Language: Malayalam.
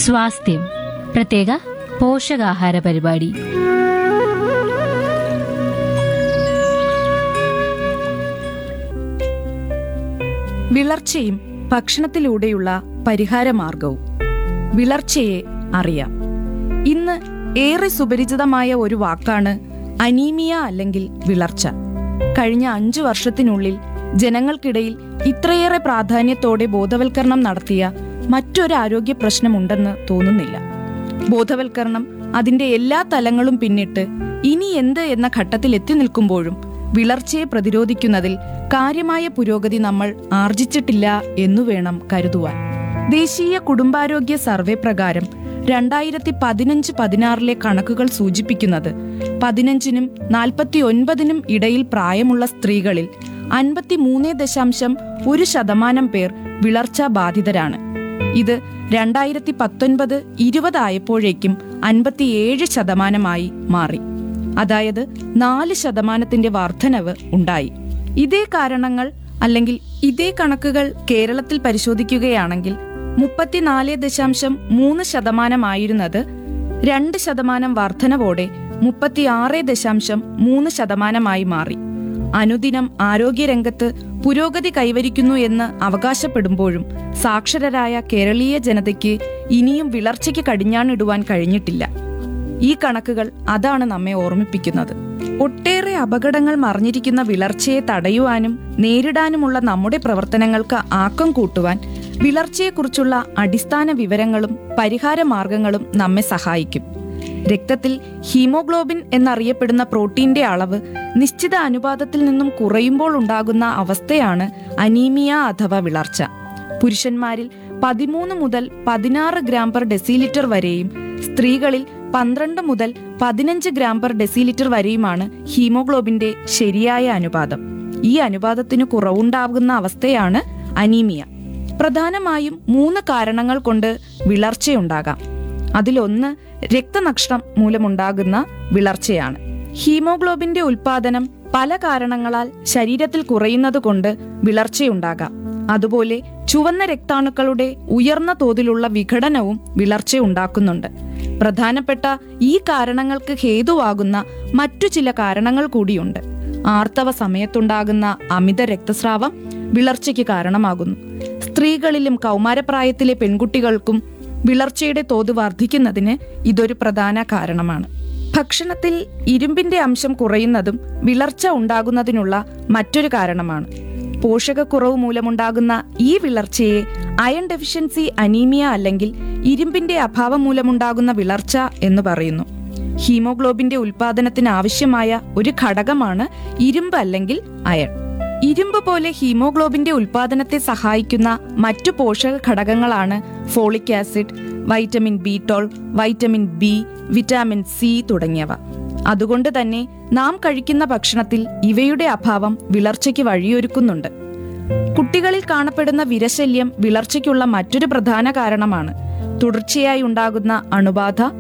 സ്വാസ്ഥ്യം പ്രത്യേക പോഷകാഹാര പരിപാടി വിളർച്ചയും ഭക്ഷണത്തിലൂടെയുള്ള പരിഹാരമാർഗവും വിളർച്ചയെ അറിയാം ഇന്ന് ഏറെ സുപരിചിതമായ ഒരു വാക്കാണ് അനീമിയ അല്ലെങ്കിൽ വിളർച്ച കഴിഞ്ഞ അഞ്ചു വർഷത്തിനുള്ളിൽ ജനങ്ങൾക്കിടയിൽ ഇത്രയേറെ പ്രാധാന്യത്തോടെ ബോധവൽക്കരണം നടത്തിയ മറ്റൊരു ആരോഗ്യ പ്രശ്നമുണ്ടെന്ന് തോന്നുന്നില്ല ബോധവൽക്കരണം അതിന്റെ എല്ലാ തലങ്ങളും പിന്നിട്ട് ഇനി എന്ത് എന്ന ഘട്ടത്തിൽ എത്തി നിൽക്കുമ്പോഴും വിളർച്ചയെ പ്രതിരോധിക്കുന്നതിൽ കാര്യമായ പുരോഗതി നമ്മൾ ആർജിച്ചിട്ടില്ല എന്നു വേണം കരുതുവാൻ ദേശീയ കുടുംബാരോഗ്യ സർവേ പ്രകാരം രണ്ടായിരത്തി പതിനഞ്ച് പതിനാറിലെ കണക്കുകൾ സൂചിപ്പിക്കുന്നത് പതിനഞ്ചിനും നാൽപ്പത്തി ഒൻപതിനും ഇടയിൽ പ്രായമുള്ള സ്ത്രീകളിൽ അൻപത്തിമൂന്ന് ദശാംശം ഒരു ശതമാനം പേർ വിളർച്ചാ ബാധിതരാണ് ഇത് രണ്ടായിരത്തി പത്തൊൻപത് ഇരുപതായപ്പോഴേക്കും അൻപത്തിയേഴ് ശതമാനമായി മാറി അതായത് നാല് ശതമാനത്തിന്റെ വർധനവ് ഉണ്ടായി ഇതേ കാരണങ്ങൾ അല്ലെങ്കിൽ ഇതേ കണക്കുകൾ കേരളത്തിൽ പരിശോധിക്കുകയാണെങ്കിൽ മുപ്പത്തിനാല് ദശാംശം മൂന്ന് ശതമാനമായിരുന്നത് രണ്ട് ശതമാനം വർധനവോടെ മുപ്പത്തിയാറ് ദശാംശം മൂന്ന് ശതമാനമായി മാറി അനുദിനം ആരോഗ്യരംഗത്ത് പുരോഗതി കൈവരിക്കുന്നു എന്ന് അവകാശപ്പെടുമ്പോഴും സാക്ഷരരായ കേരളീയ ജനതയ്ക്ക് ഇനിയും വിളർച്ചയ്ക്ക് കടിഞ്ഞാണിടുവാൻ കഴിഞ്ഞിട്ടില്ല ഈ കണക്കുകൾ അതാണ് നമ്മെ ഓർമ്മിപ്പിക്കുന്നത് ഒട്ടേറെ അപകടങ്ങൾ മറിഞ്ഞിരിക്കുന്ന വിളർച്ചയെ തടയുവാനും നേരിടാനുമുള്ള നമ്മുടെ പ്രവർത്തനങ്ങൾക്ക് ആക്കം കൂട്ടുവാൻ വിളർച്ചയെക്കുറിച്ചുള്ള അടിസ്ഥാന വിവരങ്ങളും പരിഹാര മാർഗങ്ങളും നമ്മെ സഹായിക്കും രക്തത്തിൽ ഹീമോഗ്ലോബിൻ എന്നറിയപ്പെടുന്ന പ്രോട്ടീന്റെ അളവ് നിശ്ചിത അനുപാതത്തിൽ നിന്നും കുറയുമ്പോൾ ഉണ്ടാകുന്ന അവസ്ഥയാണ് അനീമിയ അഥവാ വിളർച്ച പുരുഷന്മാരിൽ പതിമൂന്ന് മുതൽ പതിനാറ് ഗ്രാം പെർ ഡെസിലിറ്റർ വരെയും സ്ത്രീകളിൽ പന്ത്രണ്ട് മുതൽ പതിനഞ്ച് ഗ്രാം പെർ ഡെസിലിറ്റർ വരെയുമാണ് ഹീമോഗ്ലോബിന്റെ ശരിയായ അനുപാതം ഈ അനുപാതത്തിന് കുറവുണ്ടാകുന്ന അവസ്ഥയാണ് അനീമിയ പ്രധാനമായും മൂന്ന് കാരണങ്ങൾ കൊണ്ട് വിളർച്ചയുണ്ടാകാം അതിലൊന്ന് രക്തനഷ്ടം മൂലമുണ്ടാകുന്ന വിളർച്ചയാണ് ഹീമോഗ്ലോബിന്റെ ഉൽപാദനം പല കാരണങ്ങളാൽ ശരീരത്തിൽ കുറയുന്നത് കൊണ്ട് വിളർച്ചയുണ്ടാകാം അതുപോലെ ചുവന്ന രക്താണുക്കളുടെ ഉയർന്ന തോതിലുള്ള വിഘടനവും വിളർച്ചയുണ്ടാക്കുന്നുണ്ട് പ്രധാനപ്പെട്ട ഈ കാരണങ്ങൾക്ക് ഹേതുവാകുന്ന മറ്റു ചില കാരണങ്ങൾ കൂടിയുണ്ട് ആർത്തവ സമയത്തുണ്ടാകുന്ന അമിത രക്തസ്രാവം വിളർച്ചയ്ക്ക് കാരണമാകുന്നു സ്ത്രീകളിലും കൗമാരപ്രായത്തിലെ പെൺകുട്ടികൾക്കും വിളർച്ചയുടെ തോത് വർദ്ധിക്കുന്നതിന് ഇതൊരു പ്രധാന കാരണമാണ് ഭക്ഷണത്തിൽ ഇരുമ്പിന്റെ അംശം കുറയുന്നതും വിളർച്ച ഉണ്ടാകുന്നതിനുള്ള മറ്റൊരു കാരണമാണ് പോഷകക്കുറവ് മൂലമുണ്ടാകുന്ന ഈ വിളർച്ചയെ അയൺ ഡെഫിഷ്യൻസി അനീമിയ അല്ലെങ്കിൽ ഇരുമ്പിന്റെ അഭാവം മൂലമുണ്ടാകുന്ന വിളർച്ച എന്ന് പറയുന്നു ഹീമോഗ്ലോബിന്റെ ഉൽപാദനത്തിന് ആവശ്യമായ ഒരു ഘടകമാണ് ഇരുമ്പ് അല്ലെങ്കിൽ അയൺ ഇരുമ്പ് പോലെ ഹീമോഗ്ലോബിന്റെ ഉൽപാദനത്തെ സഹായിക്കുന്ന മറ്റു പോഷക ഘടകങ്ങളാണ് ഫോളിക് ആസിഡ് വൈറ്റമിൻ ബി ടോൾ വൈറ്റമിൻ ബി വിറ്റാമിൻ സി തുടങ്ങിയവ അതുകൊണ്ട് തന്നെ നാം കഴിക്കുന്ന ഭക്ഷണത്തിൽ ഇവയുടെ അഭാവം വിളർച്ചയ്ക്ക് വഴിയൊരുക്കുന്നുണ്ട് കുട്ടികളിൽ കാണപ്പെടുന്ന വിരശല്യം വിളർച്ചയ്ക്കുള്ള മറ്റൊരു പ്രധാന കാരണമാണ് തുടർച്ചയായി ഉണ്ടാകുന്ന അണുബാധ